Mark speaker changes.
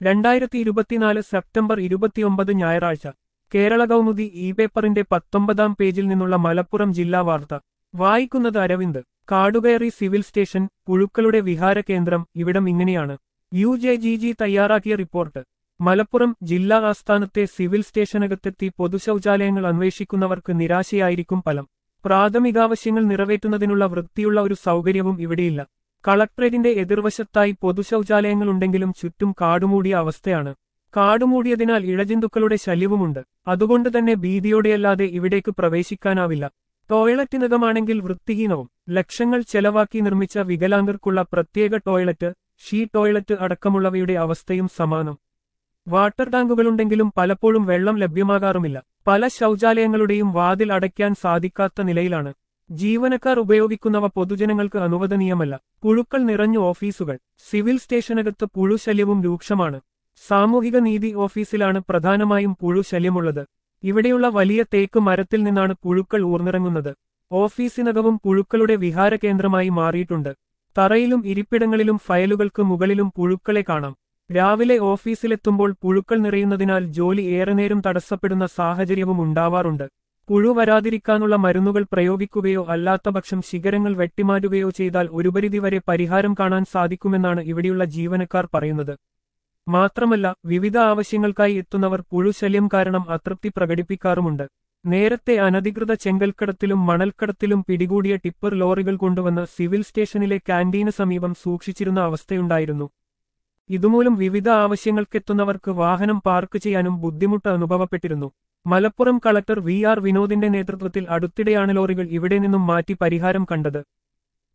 Speaker 1: രണ്ടായിരത്തി ഇരുപത്തിനാല് സെപ്റ്റംബർ ഇരുപത്തിയൊമ്പത് ഞായറാഴ്ച കേരള കൗമുദി ഇ പേപ്പറിന്റെ പത്തൊമ്പതാം പേജിൽ നിന്നുള്ള മലപ്പുറം ജില്ലാ വാർത്ത വായിക്കുന്നത് അരവിന്ദ് കാടുകയറി സിവിൽ സ്റ്റേഷൻ പുഴുക്കളുടെ വിഹാര കേന്ദ്രം ഇവിടം ഇങ്ങനെയാണ് യു ജെ ജി ജി തയ്യാറാക്കിയ റിപ്പോർട്ട് മലപ്പുറം ജില്ലാ ആസ്ഥാനത്തെ സിവിൽ സ്റ്റേഷനകത്തെത്തി പൊതുശൗചാലയങ്ങൾ അന്വേഷിക്കുന്നവർക്ക് നിരാശയായിരിക്കും ഫലം പ്രാഥമികാവശ്യങ്ങൾ നിറവേറ്റുന്നതിനുള്ള വൃത്തിയുള്ള ഒരു സൗകര്യവും ഇവിടെയില്ല കളക്ട്രേറ്റിന്റെ എതിർവശത്തായി പൊതുശൗചാലയങ്ങളുണ്ടെങ്കിലും ചുറ്റും കാടുമൂടിയ അവസ്ഥയാണ് കാടുമൂടിയതിനാൽ ഇഴജന്തുക്കളുടെ ശല്യവുമുണ്ട് അതുകൊണ്ട് തന്നെ ഭീതിയോടെയല്ലാതെ ഇവിടേക്ക് പ്രവേശിക്കാനാവില്ല ടോയ്ലറ്റിനകമാണെങ്കിൽ വൃത്തിഹീനവും ലക്ഷങ്ങൾ ചെലവാക്കി നിർമ്മിച്ച വികലാംഗർക്കുള്ള പ്രത്യേക ടോയ്ലറ്റ് ഷീ ടോയ്ലറ്റ് അടക്കമുള്ളവയുടെ അവസ്ഥയും സമാനം വാട്ടർ ടാങ്കുകളുണ്ടെങ്കിലും പലപ്പോഴും വെള്ളം ലഭ്യമാകാറുമില്ല പല ശൗചാലയങ്ങളുടെയും വാതിൽ അടയ്ക്കാൻ സാധിക്കാത്ത നിലയിലാണ് ജീവനക്കാർ ഉപയോഗിക്കുന്നവ പൊതുജനങ്ങൾക്ക് അനുവദനീയമല്ല പുഴുക്കൾ നിറഞ്ഞു ഓഫീസുകൾ സിവിൽ സ്റ്റേഷനകത്ത് പുഴുശല്യവും രൂക്ഷമാണ് സാമൂഹിക നീതി ഓഫീസിലാണ് പ്രധാനമായും പുഴുശല്യമുള്ളത് ഇവിടെയുള്ള വലിയ തേക്ക് മരത്തിൽ നിന്നാണ് പുഴുക്കൾ ഊർന്നിറങ്ങുന്നത് ഓഫീസിനകവും പുഴുക്കളുടെ വിഹാര കേന്ദ്രമായി മാറിയിട്ടുണ്ട് തറയിലും ഇരിപ്പിടങ്ങളിലും ഫയലുകൾക്ക് മുകളിലും പുഴുക്കളെ കാണാം രാവിലെ ഓഫീസിലെത്തുമ്പോൾ പുഴുക്കൾ നിറയുന്നതിനാൽ ജോലി ഏറെ നേരം തടസ്സപ്പെടുന്ന സാഹചര്യവും ഉണ്ടാവാറുണ്ട് പുഴു വരാതിരിക്കാനുള്ള മരുന്നുകൾ പ്രയോഗിക്കുകയോ അല്ലാത്തപക്ഷം ശിഖരങ്ങൾ വെട്ടിമാറ്റുകയോ ചെയ്താൽ ഒരു പരിധിവരെ പരിഹാരം കാണാൻ സാധിക്കുമെന്നാണ് ഇവിടെയുള്ള ജീവനക്കാർ പറയുന്നത് മാത്രമല്ല വിവിധ ആവശ്യങ്ങൾക്കായി എത്തുന്നവർ പുഴുശല്യം കാരണം അതൃപ്തി പ്രകടിപ്പിക്കാറുമുണ്ട് നേരത്തെ അനധികൃത ചെങ്കൽക്കടത്തിലും മണൽക്കടത്തിലും പിടികൂടിയ ടിപ്പർ ലോറികൾ കൊണ്ടുവന്ന് സിവിൽ സ്റ്റേഷനിലെ ക്യാന്റീന് സമീപം സൂക്ഷിച്ചിരുന്ന അവസ്ഥയുണ്ടായിരുന്നു ഇതുമൂലം വിവിധ ആവശ്യങ്ങൾക്കെത്തുന്നവർക്ക് വാഹനം പാർക്ക് ചെയ്യാനും ബുദ്ധിമുട്ട് അനുഭവപ്പെട്ടിരുന്നു മലപ്പുറം കളക്ടർ വി ആർ വിനോദിന്റെ നേതൃത്വത്തിൽ അടുത്തിടെയാണ് ലോറികൾ ഇവിടെ നിന്നും മാറ്റി പരിഹാരം കണ്ടത്